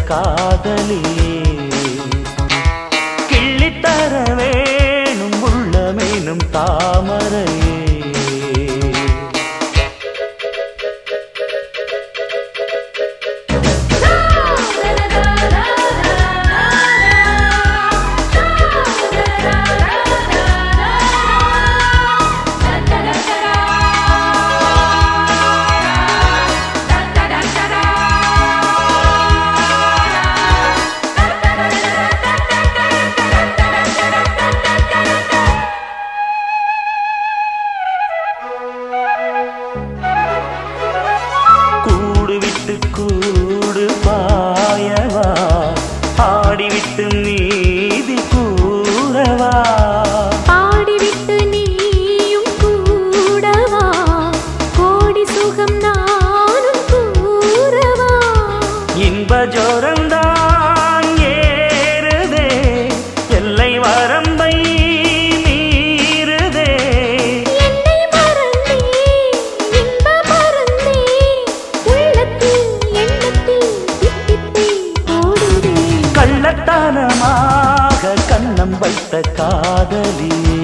காதலியே கிள்ளித்தர வேணும் உள்ளமேனும் தாமரையே கூடு விட்டு கூடு பாயவா ஆடிவிட்டு நீதி கூறவா பாடிவிட்டு நீயும் கூடவா கோடி சுகம் நானும் கூறவா இன்ப ஜோரம்தான் ஏறுதே எல்லை வரம்பை மீறுதே என்னை மறந்தே இன்ப மறந்தே உள்ளத்தில் எண்ணத்தில் தித்தித்தே ஓடுதே கள்ளத்தனமாக கண்ணம் வைத்த காதலியே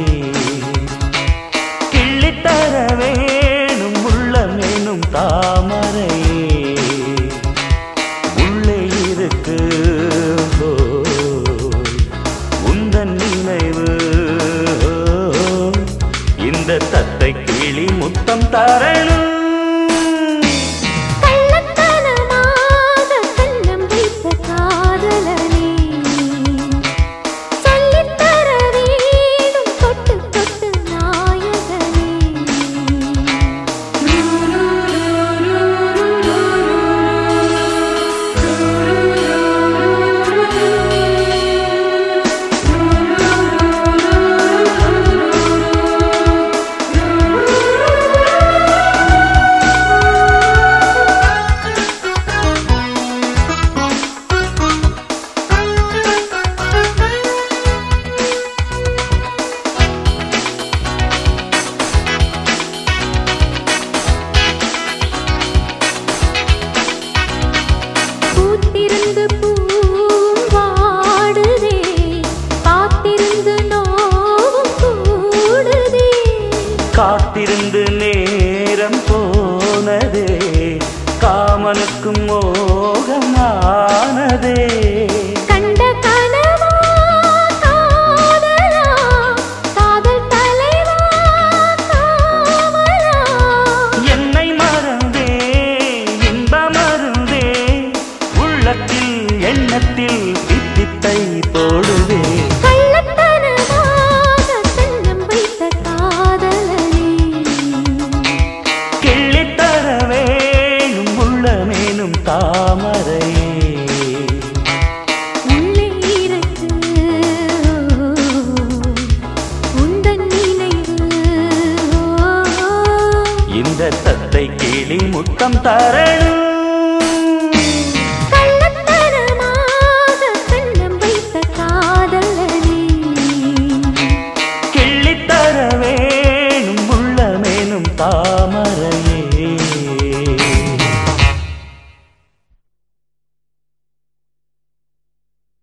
கிள்ளித்தர வேணும் உள்ளமேனும் தாமரையே உள்ளே இருக்கு ஓ, உந்தன் நினைவு ஓ, இந்த தத்தை கிளி முத்தம் தரணும் கள்ளத்தனமாக கண்ணம் வைத்த காதலனே சொல்லித்தர வேணும் தொட்டு தொட்டு நாயகனே பூத்திருந்து பூவும் வாடுதே காத்திருந்து நோவும் கூடுதே காத்திருந்து நேரம் போனதே காமனுக்கும் மோகமானதே கண்ட கனவா காதலா காதல் தலைவா காமலா என்னை மறந்தே இன்ப மருந்தே உள்ளத்தில் எண்ணத்தில் வித்தித்தை போடுதே கள்ளத்தனமாக கண்ணம் வைத்த காதலனே கிள்ளித்தர வேணும் உள்ளமேனும் தாமரையே உள்ளே இருக்கு உந்தன் நினைவு இந்த தத்தை கிளி முத்தம் தரணும்